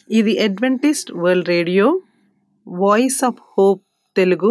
ఇది Adventist World Radio Voice of Hope Telugu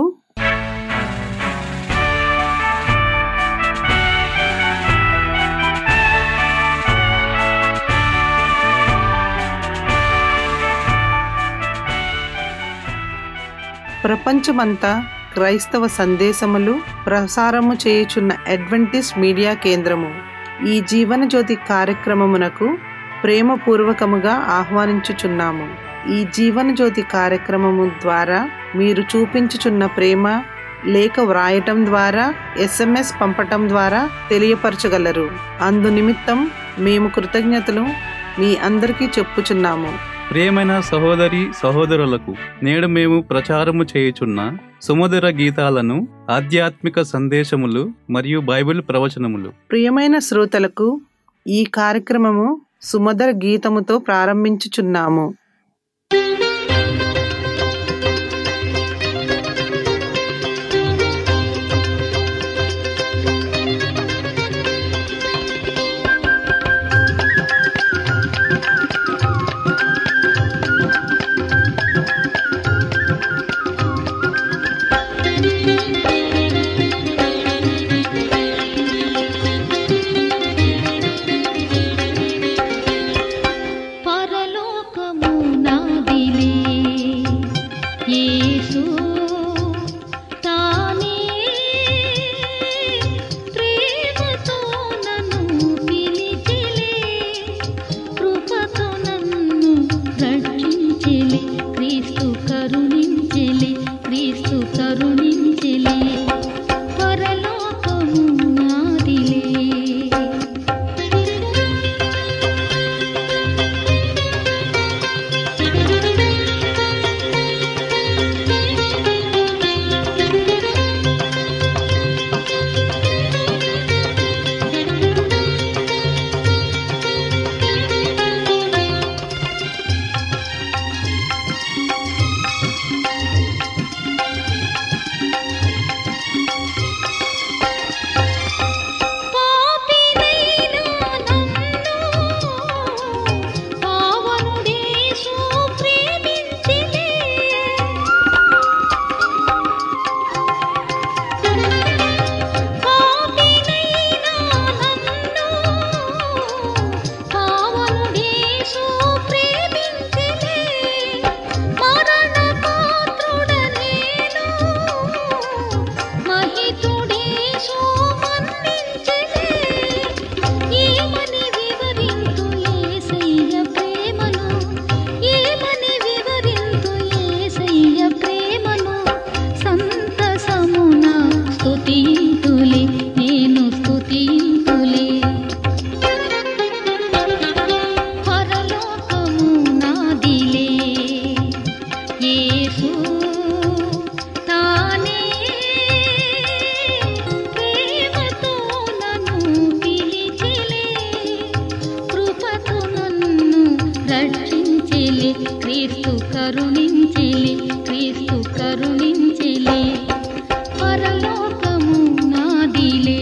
ప్రపంచమంతా క్రైస్తవ సందేశములు ప్రసారము చేయుచున్న అడ్వెంటిస్ట్ మీడియా కేంద్రము ఈ జీవన జ్యోతి కార్యక్రమమునకు ప్రేమపూర్వకముగా ఆహ్వానించుచున్నాము ఈ జీవన జ్యోతి కార్యక్రమము ద్వారా మీరు చూపించుచున్న ప్రేమ లేఖ వ్రాయటం ద్వారా ఎస్ఎంఎస్ పంపటం ద్వారా తెలియపరచగలరు అందు నిమిత్తం మేము కృతజ్ఞతలు మీ అందరికీ చెప్పుచున్నాము ప్రియమైన సహోదరి సహోదరులకు నేడు మేము ప్రచారము చేయుచున్న సుమధుర గీతాలను ఆధ్యాత్మిక సందేశములు మరియు బైబిల్ ప్రవచనములు ప్రియమైన శ్రోతలకు ఈ కార్యక్రమము సుమధుర గీతముతో ప్రారంభించుచున్నాము పరలోకము నాదిలే యేసు తానే ప్రేమతో నన్ను పిలిచెలే కృపతో నన్ను రక్షించెలే క్రీస్తు కరుణించెలే క్రీస్తు కరుణించెలే పరలోకము నాదిలే పాపినైనా నన్ను పావనుడేసు ప్రేమించెలే పాపినైనా నన్ను పావనుడేసు ప్రేమించెలే మరణ పాత్రుడనేను మహితుడేసు మన్నించెలే ఏమని వివరింతు యేసయ్య ప్రేమను ఏమని వివరింతు యేసయ్య ప్రేమను సంతసమున స్తుతింతులే నేను స్తుతింతులే పరలోకము నాదిలే యేసు తానే ప్రేమతో నన్ను పిలిచెలే కృపతో నన్ను రక్షించెలే క్రీస్తు కరుణించెలే క్రీస్తు కరుణించెలే పరలోకము నాదిలే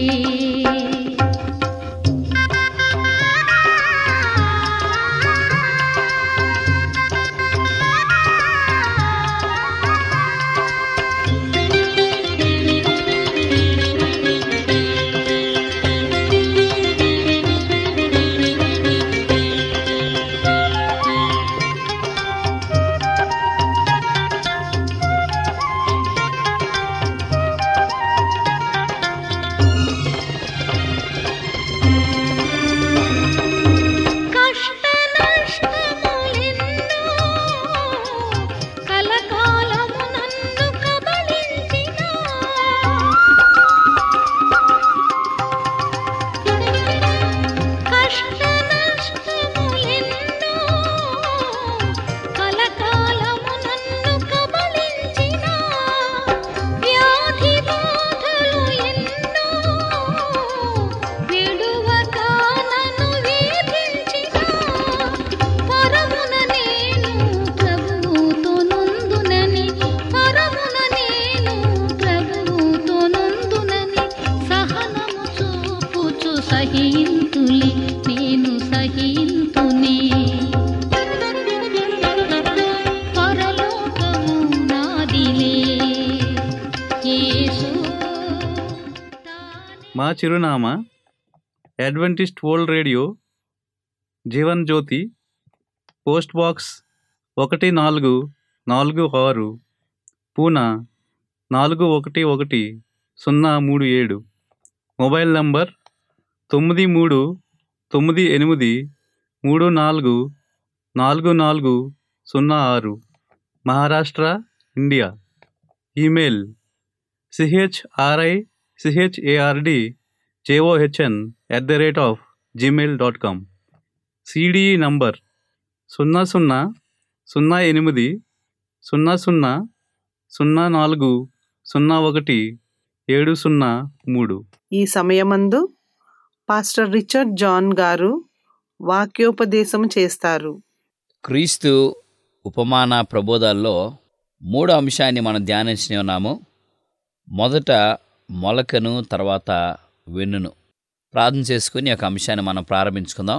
మా చిరునామా Adventist World Radio Jeevan Jyothi post box ఒకటి నాలుగు నాలుగు ఆరు పూనా నాలుగు ఒకటి ఒకటి సున్నా మూడు ఏడు మొబైల్ నంబర్ తొమ్మిది మూడు తొమ్మిది ఎనిమిది మూడు నాలుగు నాలుగు నాలుగు సున్నా ఆరు Maharashtra India email C H R I C H A R D J O H N at the rate of Gmail dot com C D E number సున్నా సున్నా సున్నా ఎనిమిది సున్నా సున్నా సున్నా నాలుగు సున్నా ఒకటి ఏడు సున్నా మూడు ఈ సమయమందు పాస్టర్ రిచర్డ్ జాన్ గారు వాక్యోపదేశం చేస్తారు క్రీస్తు ఉపమాన ప్రబోధాల్లో మూడో అంశాన్ని మనం ధ్యానించి ఉన్నాము మొదట మొలకను తర్వాత వెన్నును ప్రార్థన చేసుకుని ఒక అంశాన్ని మనం ప్రారంభించుకుందాం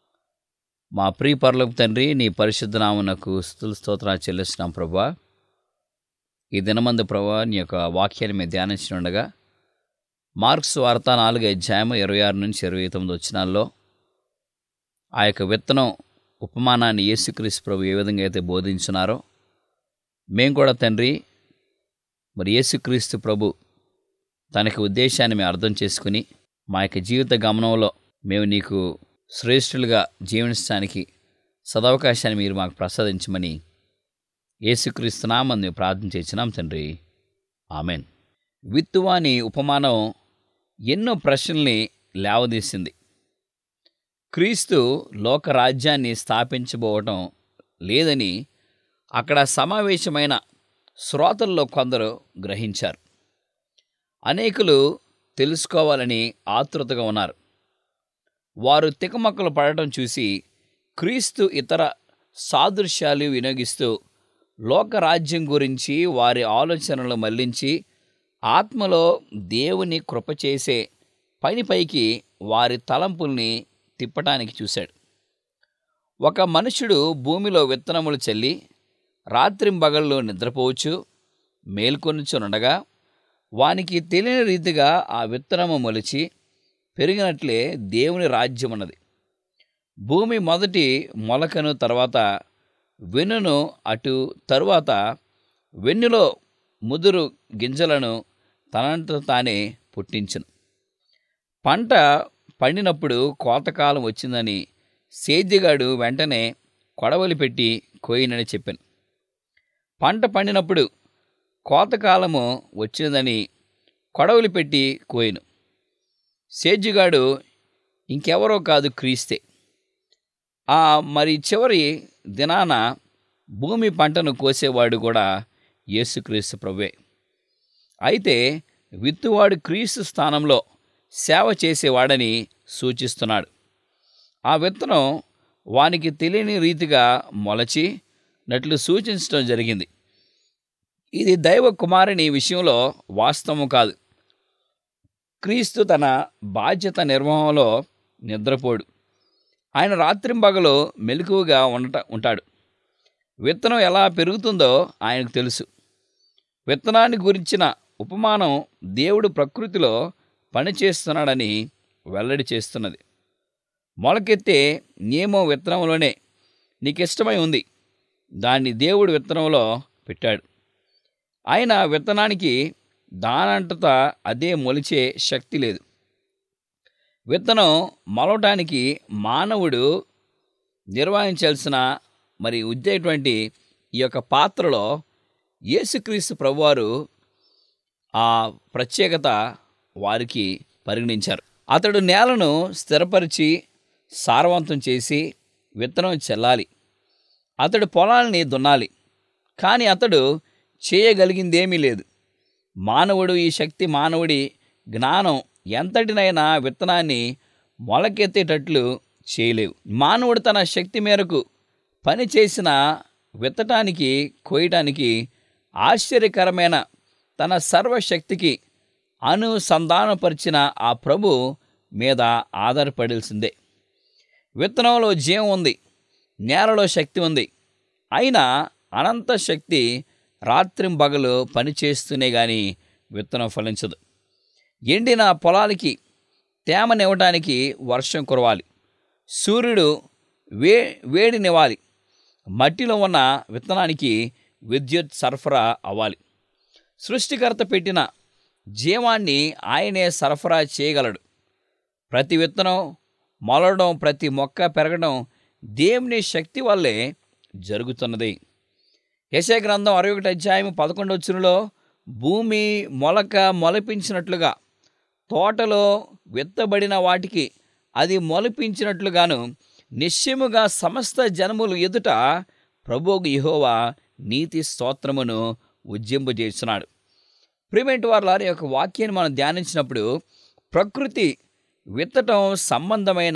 మా ప్రియ పరలోక తండ్రి నీ పరిశుద్ధ నామునకు స్థుతుల స్తోత్రాలు చెల్లిస్తున్నాం ప్రభా ఈ దినమందు ప్రభా నీ యొక్క వాక్యాన్ని మేము ధ్యానించి ఉండగా మార్క్స్ వార్త నాలుగు అధ్యాయము ఇరవై ఆరు నుంచి ఇరవై తొమ్మిది వచ్చినాల్లో ఆ యొక్క విత్తనం ఉపమానాన్ని యేసుక్రీస్తు ప్రభు ఏ విధంగా అయితే బోధించున్నారో మేము కూడా తండ్రి మరి యేసుక్రీస్తు ప్రభు తనకి ఉద్దేశాన్ని మేము అర్థం చేసుకుని మా యొక్క జీవిత గమనంలో మేము నీకు శ్రేష్ఠులుగా జీవించడానికి సదవకాశాన్ని మీరు మాకు ప్రసాదించమని యేసుక్రీస్తునామని మేము ప్రార్థన చేసినాం తండ్రి ఆమెన్ విత్తువాని ఉపమానం ఎన్నో ప్రశ్నల్ని లేవదీసింది క్రీస్తు లోకరాజ్యాన్ని స్థాపించబోవటం లేదని అక్కడ సమావేశమైన శ్రోతల్లో కొందరు గ్రహించారు అనేకులు తెలుసుకోవాలని ఆతృతగా ఉన్నారు వారు తికమక్కలు పడటం చూసి క్రీస్తు ఇతర సాదృశ్యాలు వినియోగిస్తూ లోకరాజ్యం గురించి వారి ఆలోచనలు మళ్లించి ఆత్మలో దేవుని కృప చేసే పనిపైకి వారి తలంపుల్ని తిప్పటానికి చూశాడు ఒక మనుషుడు భూమిలో విత్తనములు చల్లి రాత్రింబగళ్ళు నిద్రపోవచ్చు మేల్కొనుచునుండగా వానికి తెలియని రీతిగా ఆ విత్తనము మొలిచి పెరిగినట్లే దేవుని రాజ్యం ఉన్నది భూమి మొదటి మొలకను తర్వాత వెన్నును అటు తరువాత వెన్నులో ముదురు గింజలను తనంత తానే పుట్టించును పంట పండినప్పుడు కోతకాలం వచ్చిందని సేద్యగాడు వెంటనే కొడవలి పెట్టి కోయినని చెప్పాను పంట పండినప్పుడు కోతకాలము వచ్చిందని కొడవలి పెట్టి కోయిను సేద్యగాడు ఇంకెవరో కాదు క్రీస్తే ఆ మరి చివరి దినాన భూమి పంటను కోసేవాడు కూడా యేసుక్రీస్తు ప్రభువే అయితే విత్తువాడు క్రీస్తు స్థానంలో సేవ చేసేవాడని సూచిస్తున్నాడు ఆ విత్తనం వానికి తెలియని రీతిగా మొలచి నట్లు సూచించడం జరిగింది ఇది దైవ కుమారుని విషయంలో వాస్తవం కాదు క్రీస్తు తన బాధ్యత నిర్వహణలో నిద్రపోడు ఆయన రాత్రింబగలు మెలకువగా ఉండట ఉంటాడు విత్తనం ఎలా పెరుగుతుందో ఆయనకు తెలుసు విత్తనాన్ని గురించిన ఉపమానం దేవుడు ప్రకృతిలో పనిచేస్తున్నాడని వెల్లడి చేస్తున్నది మొలకెత్తే నియమం విత్తనంలోనే నీకు ఇష్టమై ఉంది దాన్ని దేవుడు విత్తనంలో పెట్టాడు ఆయన విత్తనానికి దానంతటా అదే మొలిచే శక్తి లేదు విత్తనం మొలవటానికి మానవుడు నిర్వహించాల్సిన మరి ఉద్దేటువంటి ఈ యొక్క పాత్రలో యేసుక్రీస్తు ప్రభువారు ఆ ప్రత్యేకత వారికి పరిగణించారు అతడు నేలను స్థిరపరిచి సారవంతం చేసి విత్తనం చెల్లాలి అతడు పొలాల్ని దున్నాలి కానీ అతడు చేయగలిగిందేమీ లేదు మానవుడు ఈ శక్తి మానవుడి జ్ఞానం ఎంతటినైనా విత్తనాన్ని మొలకెత్తేటట్లు చేయలేవు మానవుడు తన శక్తి మేరకు పని చేసిన విత్తటానికి కోయటానికి ఆశ్చర్యకరమైన తన సర్వశక్తికి అనుసంధానపరిచిన ఆ ప్రభు మీద ఆధారపడాల్సిందే విత్తనంలో జీవం ఉంది నేలలో శక్తి ఉంది అయినా అనంత శక్తి రాత్రింబగలు పనిచేస్తూనే గాని విత్తనం ఫలించదు ఎండిన పొలాలకి తేమనివ్వడానికి వర్షం కురవాలి సూర్యుడు వే వేడినివ్వాలి మట్టిలో ఉన్న విత్తనానికి విద్యుత్ సరఫరా అవ్వాలి సృష్టికర్త పెట్టిన జీవాన్ని ఆయనే సరఫరా చేయగలడు ప్రతి విత్తనం మొలవడం ప్రతి మొక్క పెరగడం దేవుని శక్తి వల్లే జరుగుతున్నది యశయ గ్రంథం అరవై ఒకటి అధ్యాయం పదకొండు వచ్చునులో భూమి మొలక మొలపించినట్లుగా తోటలో విత్తబడిన వాటికి అది మొలపించినట్లుగాను నిశ్చయముగా సమస్త జనములు ఎదుట ప్రభువు యెహోవా నీతి స్తోత్రమును ఉజ్జింపజేస్తున్నాడు ప్రిమెంట్ వారి యొక్క వాక్యాన్ని మనం ధ్యానించినప్పుడు ప్రకృతి విత్తటం సంబంధమైన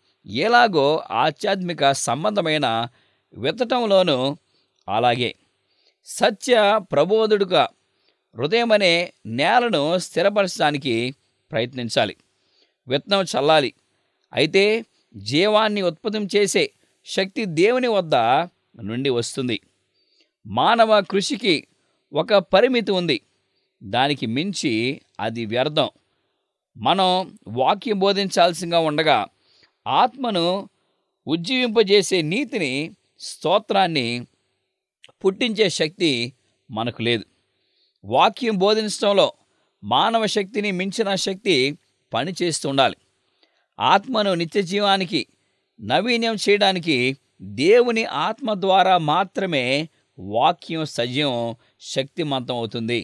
ఎలాగో ఆధ్యాత్మిక సంబంధమైన విత్తటంలోనూ అలాగే సత్య ప్రబోధుడుగా హృదయం అనే నేలను స్థిరపరచడానికి ప్రయత్నించాలి విత్తనం చల్లాలి అయితే జీవాన్ని ఉత్పత్తి చేసే శక్తి దేవుని వద్ద నుండి వస్తుంది మానవ కృషికి ఒక పరిమితి ఉంది దానికి మించి అది వ్యర్థం మనం వాక్యం బోధించాల్సిందిగా ఉండగా ఆత్మను ఉజ్జీవింపజేసే నీతిని స్తోత్రాన్ని పుట్టించే శక్తి మనకు లేదు వాక్యం బోధించడంలో మానవ శక్తిని మించిన శక్తి పనిచేస్తూ ఉండాలి ఆత్మను నిత్య జీవానికి నవీన్యం చేయడానికి దేవుని ఆత్మ ద్వారా మాత్రమే వాక్యం సజీవం శక్తిమంతం అవుతుంది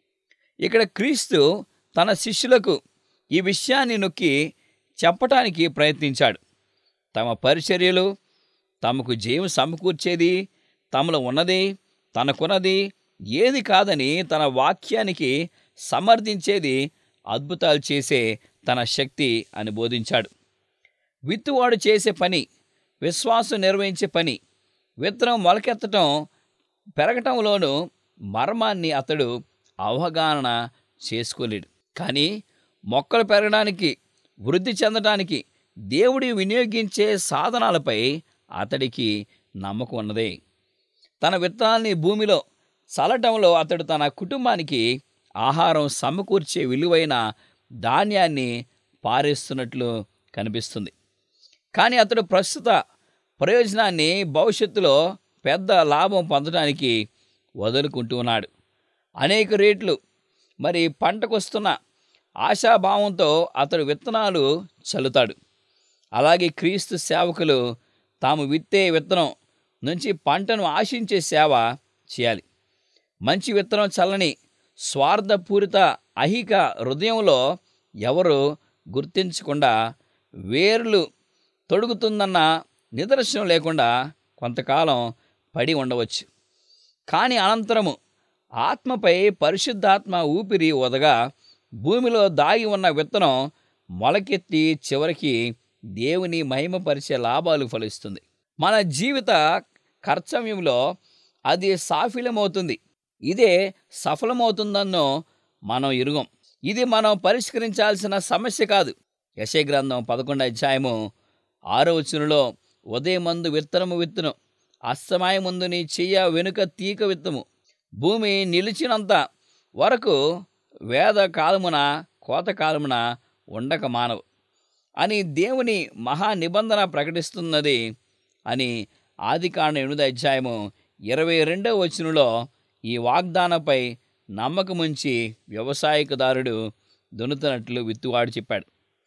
ఇక్కడ క్రీస్తు తన శిష్యులకు ఈ విషయాన్ని నొక్కి చెప్పటానికి ప్రయత్నించాడు తమ పరిచర్యలు తమకు జయం సమకూర్చేది తమలో ఉన్నది తనకున్నది ఏది కాదని తన వాక్యానికి సమర్థించేది అద్భుతాలు చేసే తన శక్తి అని బోధించాడు విత్తువాడు చేసే పని విశ్వాసం నిర్వహించే పని విత్తనం మొలకెత్తటం పెరగటంలోనూ మర్మాన్ని అతడు అవగాహన చేసుకోలేడు కానీ మొక్కలు పెరగడానికి వృద్ధి చెందడానికి దేవుడి వినియోగించే సాధనాలపై అతడికి నమ్మకం ఉన్నదే తన విత్తనాల్ని భూమిలో చల్లటంలో అతడు తన కుటుంబానికి ఆహారం సమకూర్చే విలువైన ధాన్యాన్ని పారేస్తున్నట్లు కనిపిస్తుంది కానీ అతడు ప్రస్తుత ప్రయోజనాన్ని భవిష్యత్తులో పెద్ద లాభం పొందడానికి వదులుకుంటూ ఉన్నాడు అనేక రేట్లు మరి పంటకొస్తున్న ఆశాభావంతో అతడు విత్తనాలు చల్లుతాడు అలాగే క్రీస్తు సేవకులు తాము విత్తే విత్తనం నుంచి పంటను ఆశించే సేవ చేయాలి మంచి విత్తనం చల్లని స్వార్థపూరిత అహిక హృదయంలో ఎవరు గుర్తించకుండా వేర్లు తొడుగుతుందన్న నిదర్శనం లేకుండా కొంతకాలం పడి ఉండవచ్చు కానీ అనంతరము ఆత్మపై పరిశుద్ధాత్మ ఊపిరి వదగా భూమిలో దాగి ఉన్న విత్తనం మొలకెత్తి చివరికి దేవుని మహిమపరిచే లాభాలు ఫలిస్తుంది మన జీవిత కర్తవ్యంలో అది సాఫల్యమవుతుంది ఇదే సఫలమవుతుందన్నో మనం ఇరుగం ఇది మనం పరిష్కరించాల్సిన సమస్య కాదు యశయ గ్రంథం పదకొండు అధ్యాయము ఆరో వచనంలో ఉదయం మందు విత్తనము విత్తును అస్తమాయ ముందు నీ చెయ్య వెనుక తీక విత్తము భూమి నిలిచినంత వరకు వేద కాలమున కోత కాలమున ఉండక మానవు అని దేవుని మహా నిబంధన ప్రకటిస్తున్నది అని ఆదికాండ ఎనిమిది అధ్యాయము ఇరవై రెండవ వచనంలో ఈ వాగ్దానపై నమ్మకముంచి వ్యవసాయకుదారుడు దున్నుతున్నట్లు విత్తువాడు చెప్పాడు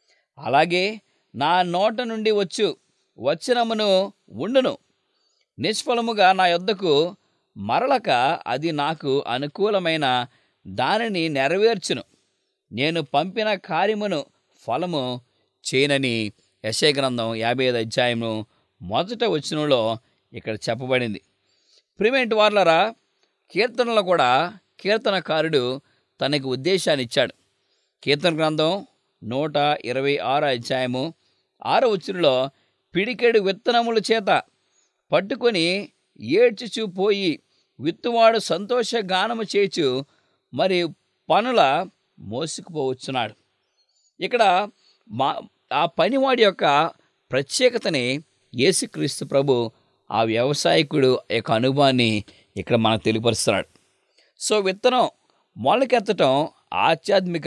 అలాగే నా నోట నుండి వచ్చు వచనమును ఉండును నిష్ఫలముగా నా యొద్దకు మరలక అది నాకు అనుకూలమైన దానిని నెరవేర్చును నేను పంపిన కార్యమును ఫలము చేయనని యశయ గ్రంథం యాభై ఐదు అధ్యాయము మొదట వచనంలో ఇక్కడ చెప్పబడింది ప్రిమెంట్ వార్లరా కీర్తనలో కూడా కీర్తనకారుడు తనకి ఉద్దేశాన్ని ఇచ్చాడు కీర్తన గ్రంథం నూట ఇరవై ఆరు అధ్యాయము ఆరో వచనంలో పిడికెడు విత్తనముల చేత పట్టుకొని ఏడ్చుచూ పోయి విత్తువాడు సంతోష గానము చేచు మరి పనుల మోసుకుపోవచ్చున్నాడు ఇక్కడ మా ఆ పనివాడి యొక్క ప్రత్యేకతని యేసుక్రీస్తు ప్రభు ఆ వ్యవసాయకుడు యొక్క అనుభవాన్ని ఇక్కడ మనకు తెలియపరుస్తున్నాడు సో విత్తనం మొలకెత్తటం ఆధ్యాత్మిక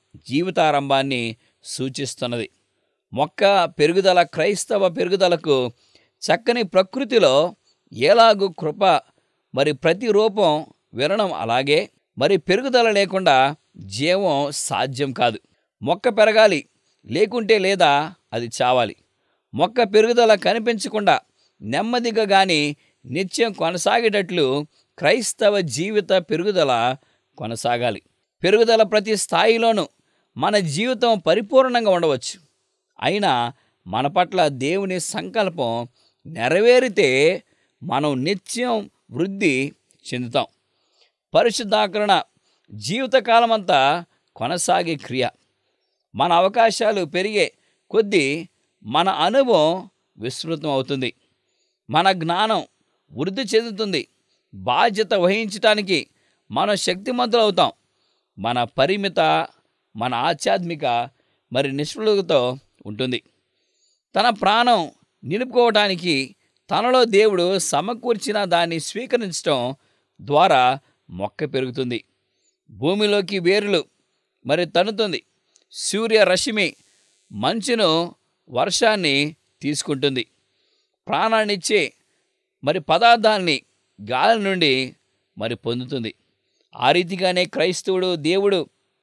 జీవితారంభాన్ని సూచిస్తున్నది మొక్క పెరుగుదల క్రైస్తవ పెరుగుదలకు చక్కని ప్రకృతిలో ఎలాగూ కృప మరి ప్రతి రూపం వినడం అలాగే మరి పెరుగుదల లేకుండా జీవం సాధ్యం కాదు మొక్క పెరగాలి లేకుంటే లేదా అది చావాలి మొక్క పెరుగుదల కనిపించకుండా నెమ్మదిగా గాని నిత్యం కొనసాగేటట్లు క్రైస్తవ జీవిత పెరుగుదల కొనసాగాలి పెరుగుదల ప్రతి స్థాయిలోనూ మన జీవితం పరిపూర్ణంగా ఉండవచ్చు అయినా మన పట్ల దేవుని సంకల్పం నెరవేరితే మనం నిత్యం వృద్ధి చెందుతాం పరిశుద్ధాకరణ జీవితకాలమంతా కొనసాగే క్రియ మన అవకాశాలు పెరిగే కొద్దీ మన అనుభవం విస్తృతం అవుతుంది మన జ్ఞానం వృద్ధి చెందుతుంది బాధ్యత వహించటానికి మనం శక్తిమంతులు అవుతాం మన పరిమిత మన ఆధ్యాత్మిక మరి నిష్ఫలతో ఉంటుంది తన ప్రాణం నిలుపుకోవటానికి తనలో దేవుడు సమకూర్చిన దాన్ని స్వీకరించడం ద్వారా మొక్క పెరుగుతుంది భూమిలోకి వేరులు మరి తన్నుతుంది సూర్య రశ్మి మంచును వర్షాన్ని తీసుకుంటుంది ప్రాణాన్నిచ్చే మరి పదార్థాల్ని గాలి నుండి మరి పొందుతుంది ఆ రీతిగానే క్రైస్తవుడు దేవుడు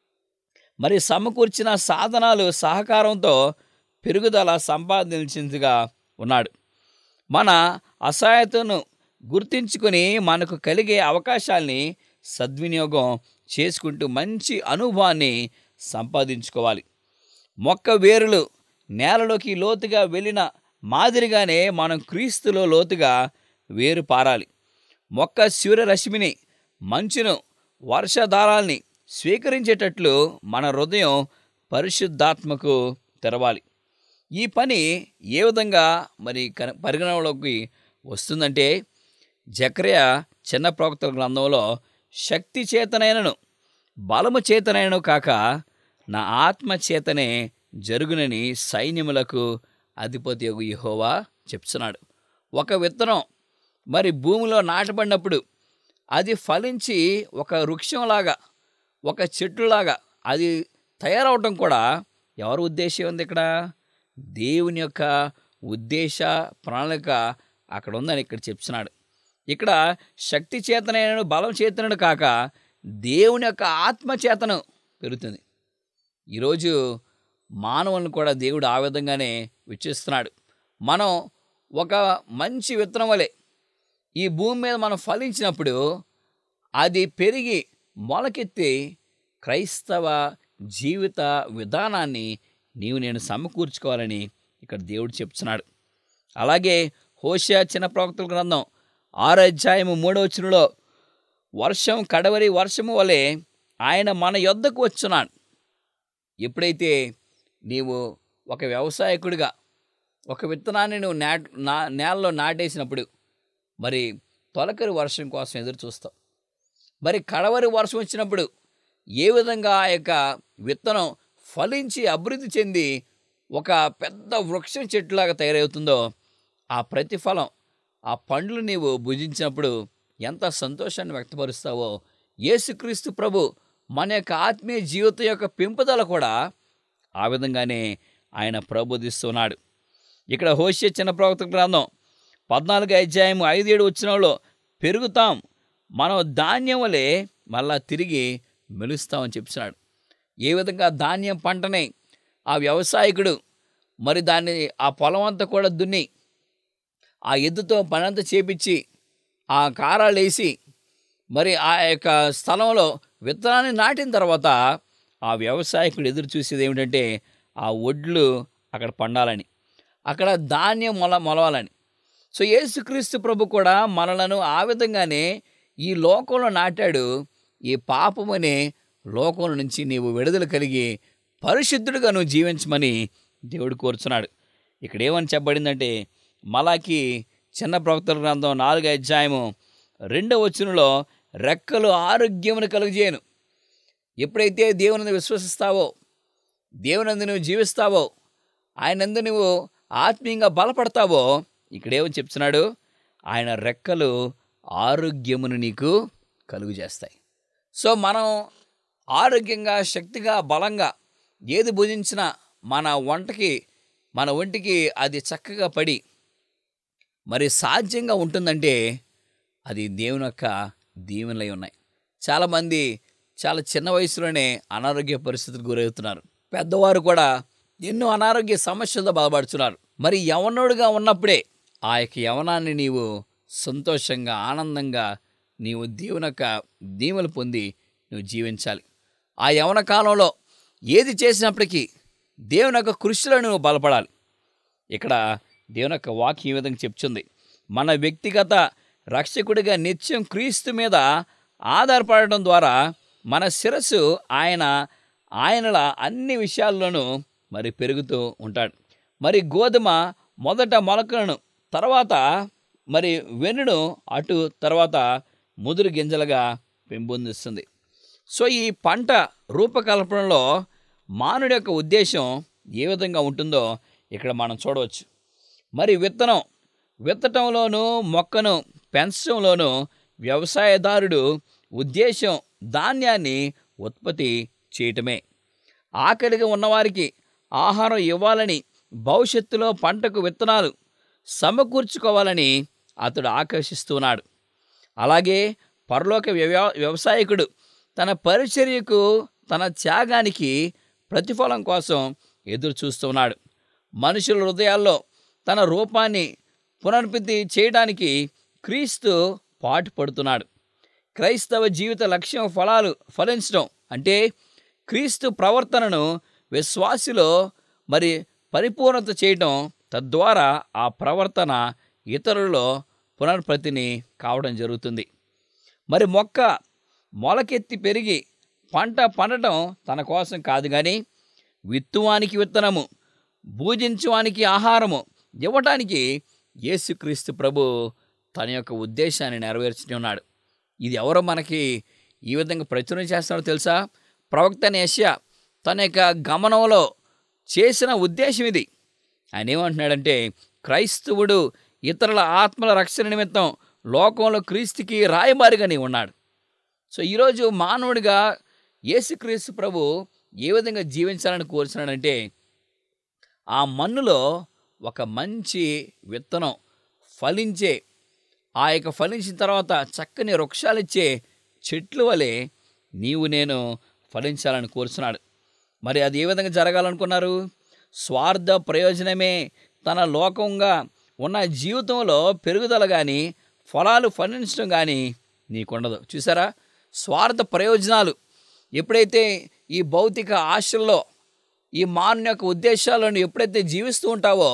మరి సమకూర్చిన సాధనాలు సహకారంతో పెరుగుదల సంపాదించిందిగా ఉన్నాడు మన అసహాయతను గుర్తించుకొని మనకు కలిగే అవకాశాల్ని సద్వినియోగం చేసుకుంటూ మంచి అనుభవాన్ని సంపాదించుకోవాలి మొక్క వేరులు నేలలోకి లోతుగా వెళ్ళిన మాదిరిగానే మనం క్రీస్తులో లోతుగా వేరు పారాలి మొక్క సూర్యరశ్మిని మంచును వర్షధారాల్ని స్వీకరించేటట్లు మన హృదయం పరిశుద్ధాత్మకు తెరవాలి ఈ పని ఏ విధంగా మరి కన పరిగణనలోకి వస్తుందంటే జక్రయ చిన్న ప్రవక్తల గ్రంథంలో శక్తి చేతనైనను బలము చేతనైనను కాక నా ఆత్మ చేతనే జరుగునని సైన్యములకు అధిపతి యెహోవా చెప్తున్నాడు ఒక విత్తనం మరి భూమిలో నాటబడినప్పుడు అది ఫలించి ఒక వృక్షంలాగా ఒక చెట్టులాగా అది తయారవటం కూడా ఎవరి ఉద్దేశం ఉంది ఇక్కడ దేవుని యొక్క ఉద్దేశ ప్రణాళిక అక్కడ ఉందని ఇక్కడ చెప్తున్నాడు ఇక్కడ శక్తి చేతనైన బలం చేతనుడు కాక దేవుని యొక్క ఆత్మ చేతను పెరుగుతుంది ఈరోజు మానవులను కూడా దేవుడు ఆ విధంగానే విచ్చిస్తున్నాడు మనం ఒక మంచి విత్తనం వలె ఈ భూమి మీద మనం ఫలించినప్పుడు అది పెరిగి మొలకెత్తి క్రైస్తవ జీవిత విధానాన్ని నీవు నేను సమకూర్చుకోవాలని ఇక్కడ దేవుడు చెప్తున్నాడు అలాగే హోషియా చిన్న ప్రవక్తల గ్రంథం ఆరో అధ్యాయము మూడో వచనంలో వర్షం కడవరి వర్షము వలె ఆయన మన యొద్దకు వచ్చున్నాడు ఎప్పుడైతే నీవు ఒక వ్యవసాయకుడిగా ఒక విత్తనాన్ని నువ్వు నాట్ నా నేలలో నాటేసినప్పుడు మరి తొలకరి వర్షం కోసం ఎదురు చూస్తావు మరి కడవరి వర్షం వచ్చినప్పుడు ఏ విధంగా ఆ యొక్క విత్తనం ఫలించి అభివృద్ధి చెంది ఒక పెద్ద వృక్షం చెట్టులాగా తయారవుతుందో ఆ ప్రతిఫలం ఆ పండ్లు నీవు భుజించినప్పుడు ఎంత సంతోషాన్ని వ్యక్తపరుస్తావో యేసుక్రీస్తు ప్రభు మన యొక్క ఆత్మీయ జీవితం యొక్క పెంపుదల కూడా ఆ విధంగానే ఆయన ప్రబోధిస్తున్నాడు ఇక్కడ హోషే చిన్న ప్రవక్త గ్రంథం పద్నాలుగు అధ్యాయం ఐదు ఏడు వచ్చినంలో పెరుగుతాం మనం ధాన్యం వలె మళ్ళా తిరిగి మెలుస్తామని చెప్తున్నాడు ఏ విధంగా ధాన్యం పంటని ఆ వ్యవసాయకుడు మరి దాన్ని ఆ పొలం అంతా కూడా దున్ని ఆ ఎద్దుతో పనంతా చేపించి ఆ కారాలు వేసి మరి ఆ యొక్క స్థలంలో విత్తనాన్ని నాటిన తర్వాత ఆ వ్యవసాయకుడు ఎదురు చూసేది ఏమిటంటే ఆ ఒడ్లు అక్కడ పండాలని అక్కడ ధాన్యం మొల మొలవాలని సో యేసుక్రీస్తు ప్రభు కూడా మనలను ఆ విధంగానే ఈ లోకంలో నాటాడు ఈ పాపమనే లోకం నుంచి నీవు విడుదల కలిగి పరిశుద్ధుడిగా నువ్వు జీవించమని దేవుడు కోరుచున్నాడు ఇక్కడ ఏమని చెప్పబడిందంటే మలాకి చిన్న ప్రవక్తల గ్రంథం నాలుగు అధ్యాయము రెండవ వచనంలో రెక్కలు ఆరోగ్యమును కలుగజేయను ఎప్పుడైతే దేవుని విశ్వసిస్తావో దేవునందు నువ్వు జీవిస్తావో ఆయనందు నువ్వు ఆత్మీయంగా బలపడతావో ఇక్కడేమని చెప్తున్నాడు ఆయన రెక్కలు ఆరోగ్యమును నీకు కలుగు చేస్తాయి సో మనం ఆరోగ్యంగా శక్తిగా బలంగా ఏది భుజించినా మన వంటకి మన ఒంటికి అది చక్కగా పడి మరి సాధ్యంగా ఉంటుందంటే అది దేవుని యొక్క దీవెనలై ఉన్నాయి చాలామంది చాలా చిన్న వయసులోనే అనారోగ్య పరిస్థితులకు గురవుతున్నారు పెద్దవారు కూడా ఎన్నో అనారోగ్య సమస్యలతో బాధపడుతున్నారు మరి యవనుడుగా ఉన్నప్పుడే ఆ యొక్క యవనాన్ని నీవు సంతోషంగా ఆనందంగా నీవు దేవుని యొక్క దీవెలు పొంది నువ్వు జీవించాలి ఆ యవన కాలంలో ఏది చేసినప్పటికీ దేవుని యొక్క కృషిలో నువ్వు బలపడాలి ఇక్కడ దేవుని యొక్క వాక్యం ఈ విధంగా చెప్తుంది మన వ్యక్తిగత రక్షకుడిగా నిత్యం క్రీస్తు మీద ఆధారపడటం ద్వారా మన శిరస్సు ఆయన ఆయనల అన్ని విషయాల్లోనూ మరి పెరుగుతూ ఉంటాడు మరి గోధుమ మొదట మొలకలను తర్వాత మరి వెన్నును అటు తర్వాత ముదురు గింజలుగా పెంపొందిస్తుంది సో ఈ పంట రూపకల్పనలో మానవుడి యొక్క ఉద్దేశం ఏ విధంగా ఉంటుందో ఇక్కడ మనం చూడవచ్చు మరి విత్తనం విత్తటంలోనూ మొక్కను పెంచడంలోనూ వ్యవసాయదారుడు ఉద్దేశం ధాన్యాన్ని ఉత్పత్తి చేయటమే ఆకలిగా ఉన్నవారికి ఆహారం ఇవ్వాలని భవిష్యత్తులో పంటకు విత్తనాలు సమకూర్చుకోవాలని అతడు ఆకర్షిస్తున్నాడు అలాగే పరలోక వ్యవ వ్యవసాయకుడు తన పరిచర్యకు తన త్యాగానికి ప్రతిఫలం కోసం ఎదురు చూస్తున్నాడు మనుషుల హృదయాల్లో తన రూపాన్ని పునర్పితి చేయడానికి క్రీస్తు పాటుపడుతున్నాడు క్రైస్తవ జీవిత లక్ష్యం ఫలాలు ఫలించడం అంటే క్రీస్తు ప్రవర్తనను విశ్వాసిలో మరి పరిపూర్ణత చేయడం తద్వారా ఆ ప్రవర్తన ఇతరులలో పునర్ప్రతిని కావడం జరుగుతుంది మరి మొక్క మొలకెత్తి పెరిగి పంట పండటం తన కోసం కాదు కానీ విత్తువానికి విత్తనము భూజించువానికి ఆహారము ఇవ్వటానికి యేసుక్రీస్తు ప్రభు తన యొక్క ఉద్దేశాన్ని నెరవేర్చుని ఉన్నాడు ఇది ఎవరో మనకి ఈ విధంగా ప్రచురణ చేస్తున్నాడో తెలుసా ప్రవక్త యశ్య తన యొక్క గమనంలో చేసిన ఉద్దేశం ఇది ఆయన ఏమంటున్నాడంటే క్రైస్తవుడు ఇతరుల ఆత్మల రక్షణ నిమిత్తం లోకంలో క్రీస్తుకి రాయబారిగా నీ ఉన్నాడు సో ఈరోజు మానవుడిగా యేసుక్రీస్తు ప్రభు ఏ విధంగా జీవించాలని కోరుచున్నాడంటే ఆ మన్నులో ఒక మంచి విత్తనం ఫలించే ఆ యొక్క ఫలించిన తర్వాత చక్కని వృక్షాలు ఇచ్చే చెట్లు వలె నీవు నేను ఫలించాలని కోరుచున్నాడు మరి అది ఏ విధంగా జరగాలనుకున్నారు స్వార్థ ప్రయోజనమే తన లోకంగా ఉన్న జీవితంలో పెరుగుదల కానీ ఫలాలు ఫలించడం కానీ నీకుండదు చూసారా స్వార్థ ప్రయోజనాలు ఎప్పుడైతే ఈ భౌతిక ఆశల్లో ఈ మానవ యొక్క ఉద్దేశాలను ఎప్పుడైతే జీవిస్తూ ఉంటావో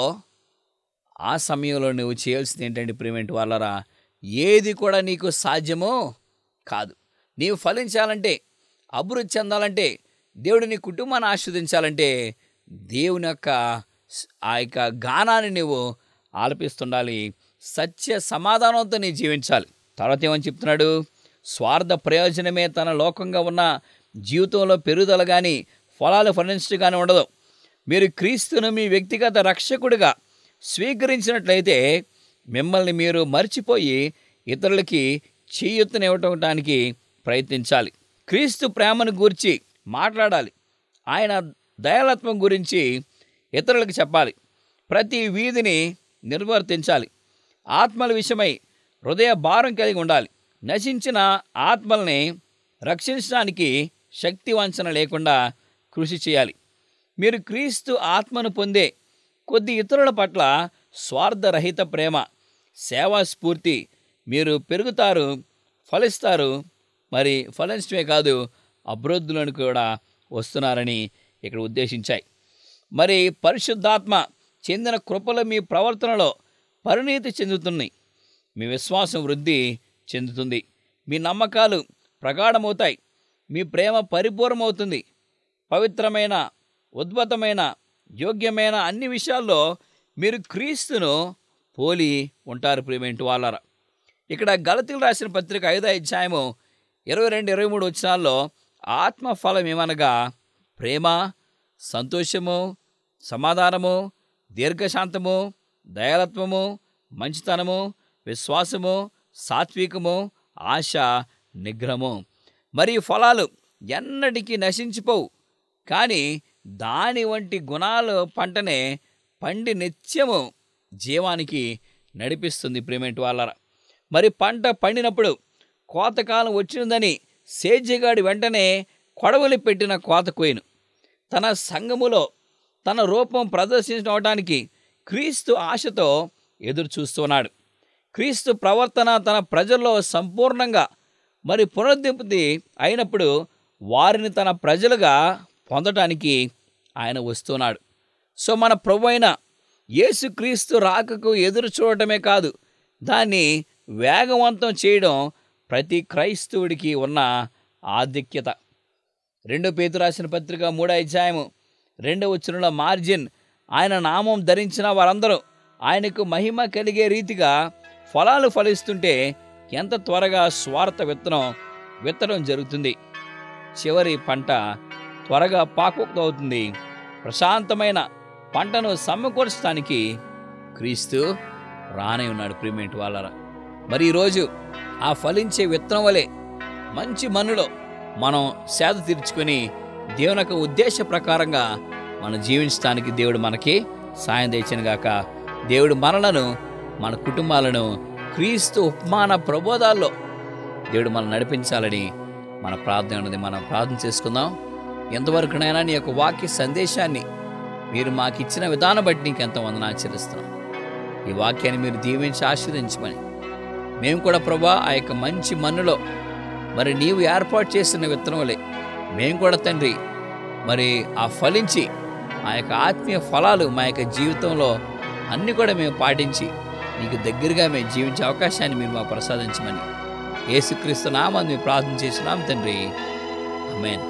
ఆ సమయంలో నువ్వు చేయాల్సింది ఏంటంటే ప్రివెంట్ వాళ్ళరా ఏది కూడా నీకు సాధ్యమో కాదు నీవు ఫలించాలంటే అభివృద్ధి చెందాలంటే దేవుడు నీ కుటుంబాన్ని ఆస్వాదించాలంటే దేవుని యొక్క స్- ఆ యొక్క గానాన్ని నువ్వు ఆలపిస్తుండాలి సత్య సమాధానంతో నీ జీవించాలి తర్వాత ఏమని చెప్తున్నాడు స్వార్థ ప్రయోజనమే తన లోకంగా ఉన్న జీవితంలో పెరుగుదల కానీ ఫలాలు ఫలించడం కానీ ఉండదు మీరు క్రీస్తును మీ వ్యక్తిగత రక్షకుడిగా స్వీకరించినట్లయితే మిమ్మల్ని మీరు మర్చిపోయి ఇతరులకి చేయూతనివ్వటానికి ప్రయత్నించాలి క్రీస్తు ప్రేమను గురించి మాట్లాడాలి ఆయన దయాలత్వం గురించి ఇతరులకు చెప్పాలి ప్రతి వీధిని నిర్వర్తించాలి ఆత్మల విషయమై హృదయ భారం కలిగి ఉండాలి నశించిన ఆత్మల్ని రక్షించడానికి శక్తి వంచన లేకుండా కృషి చేయాలి మీరు క్రీస్తు ఆత్మను పొందే కొద్ది ఇతరుల పట్ల స్వార్థరహిత ప్రేమ సేవా స్ఫూర్తి మీరు పెరుగుతారు ఫలిస్తారు మరి ఫలించడమే కాదు అభివృద్ధులను కూడా వస్తున్నారని ఇక్కడ ఉద్దేశించాయి మరి పరిశుద్ధాత్మ చెందిన కృపలు మీ ప్రవర్తనలో పరిణీతి చెందుతున్నాయి మీ విశ్వాసం వృద్ధి చెందుతుంది మీ నమ్మకాలు ప్రగాఢమవుతాయి మీ ప్రేమ పరిపూర్ణమవుతుంది పవిత్రమైన ఉద్భుతమైన యోగ్యమైన అన్ని విషయాల్లో మీరు క్రీస్తును పోలి ఉంటారు ప్రియమేంటి వాళ్ళరా ఇక్కడ గలతీలు రాసిన పత్రిక ఐదో అధ్యాయము ఇరవై రెండు ఇరవై మూడు వచ్చినాల్లో ఆత్మఫలం ఏమనగా ప్రేమ సంతోషము సమాధానము దీర్ఘశాంతము దయాలత్వము మంచితనము విశ్వాసము సాత్వికము ఆశ నిగ్రహము మరి ఈ ఫలాలు ఎన్నటికీ నశించిపోవు కానీ దాని వంటి గుణాలు పంటనే పండి నిత్యము జీవానికి నడిపిస్తుంది ప్రేమేంటి వాళ్ళరా మరి పంట పండినప్పుడు కోతకాలం వచ్చిందని సేద్యగాడి వెంటనే కొడవలి పెట్టిన కోత కోయను తన సంఘములో తన రూపం ప్రదర్శించడానికి క్రీస్తు ఆశతో ఎదురు చూస్తున్నాడు క్రీస్తు ప్రవర్తన తన ప్రజల్లో సంపూర్ణంగా మరి పునరుద్ధి అయినప్పుడు వారిని తన ప్రజలుగా పొందటానికి ఆయన వస్తున్నాడు సో మన ప్రభు అయిన యేసుక్రీస్తు రాకకు ఎదురు చూడటమే కాదు దాన్ని వేగవంతం చేయడం ప్రతి క్రైస్తవుడికి ఉన్న ఆధిక్యత రెండో పేతు రాసిన పత్రిక మూడో అధ్యాయము రెండో వచ్చిన మార్జిన్ ఆయన నామం ధరించిన వారందరూ ఆయనకు మహిమ కలిగే రీతిగా ఫలాలు ఫలిస్తుంటే ఎంత త్వరగా స్వార్థ విత్తనం విత్తడం జరుగుతుంది చివరి పంట త్వరగా పాకోక్తవుతుంది ప్రశాంతమైన పంటను సమకూర్చడానికి క్రీస్తు రానే ఉన్నాడు ప్రిమేంట్ వాళ్ళరా మరి ఈరోజు ఆ ఫలించే విత్తనం వలె మంచి మన్నులో మనం సేద తీర్చుకొని దేవుని యొక్క ఉద్దేశ ప్రకారంగా మనం జీవించడానికి దేవుడు మనకి సాయం తెచ్చినగాక దేవుడు మనలను మన కుటుంబాలను క్రీస్తు ఉపమాన ప్రబోధాల్లో దేవుడు మనం నడిపించాలని మన ప్రార్థన ఉన్నది మనం ప్రార్థన చేసుకుందాం ఎంతవరకునైనా నీ యొక్క వాక్య సందేశాన్ని మీరు మాకు ఇచ్చిన విధానం బట్టి నీకు ఎంత వందన ఆచరిస్తున్నాం ఈ వాక్యాన్ని మీరు దీవించి ఆశీర్వదించమని మేము కూడా ప్రభా ఆ యొక్క మంచి మన్నులో మరి నీవు ఏర్పాటు చేసిన విత్తనములే మేము కూడా తండ్రి మరి ఆ ఫలించి ఆ యొక్క ఆత్మీయ ఫలాలు మా యొక్క జీవితంలో అన్నీ కూడా మేము పాటించి నీకు దగ్గరగా మేము జీవించే అవకాశాన్ని మీరు మాకు ప్రసాదించమని యేసుక్రీస్తు నామాన్ని మేము ప్రార్థన చేసినాం తండ్రి ఆమేన్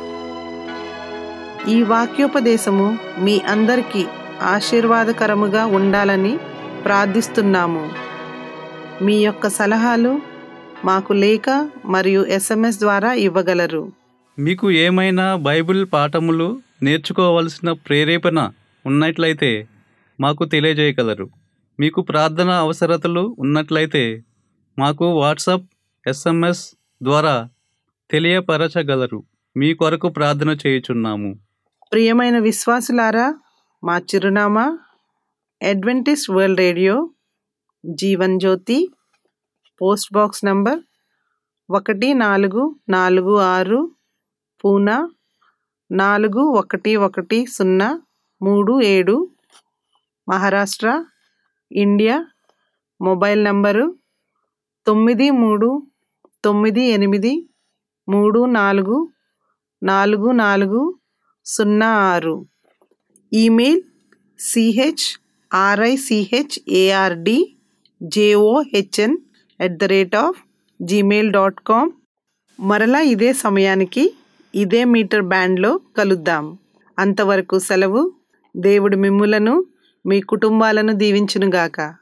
ఈ వాక్యోపదేశము మీ అందరికీ ఆశీర్వాదకరముగా ఉండాలని ప్రార్థిస్తున్నాము మీ యొక్క సలహాలు మాకు లేఖ మరియు ఎస్ఎంఎస్ ద్వారా ఇవ్వగలరు మీకు ఏమైనా బైబిల్ పాఠములు నేర్చుకోవలసిన ప్రేరేపణ ఉన్నట్లయితే మాకు తెలియజేయగలరు మీకు ప్రార్థన అవసరతలు ఉన్నట్లయితే మాకు వాట్సాప్ ఎస్ఎంఎస్ ద్వారా తెలియపరచగలరు మీ కొరకు ప్రార్థన చేయుచున్నాము ప్రియమైన విశ్వాసులారా మా చిరునామా Adventist World Radio Jeevan Jyothi post box number ఒకటి నాలుగు నాలుగు ఆరు పూనా నాలుగు ఒకటి ఒకటి సున్నా మూడు ఏడు మహారాష్ట్ర ఇండియా మొబైల్ నంబరు తొమ్మిది మూడు తొమ్మిది ఎనిమిది మూడు నాలుగు నాలుగు నాలుగు సున్నా ఆరు email C H R I C H A R D J O H N at the rate of Gmail dot com మరలా ఇదే సమయానికి ఇదే మీటర్ బ్యాండ్లో కలుద్దాం అంతవరకు సెలవు దేవుడు మిమ్ములను మీ కుటుంబాలను దీవించునుగాక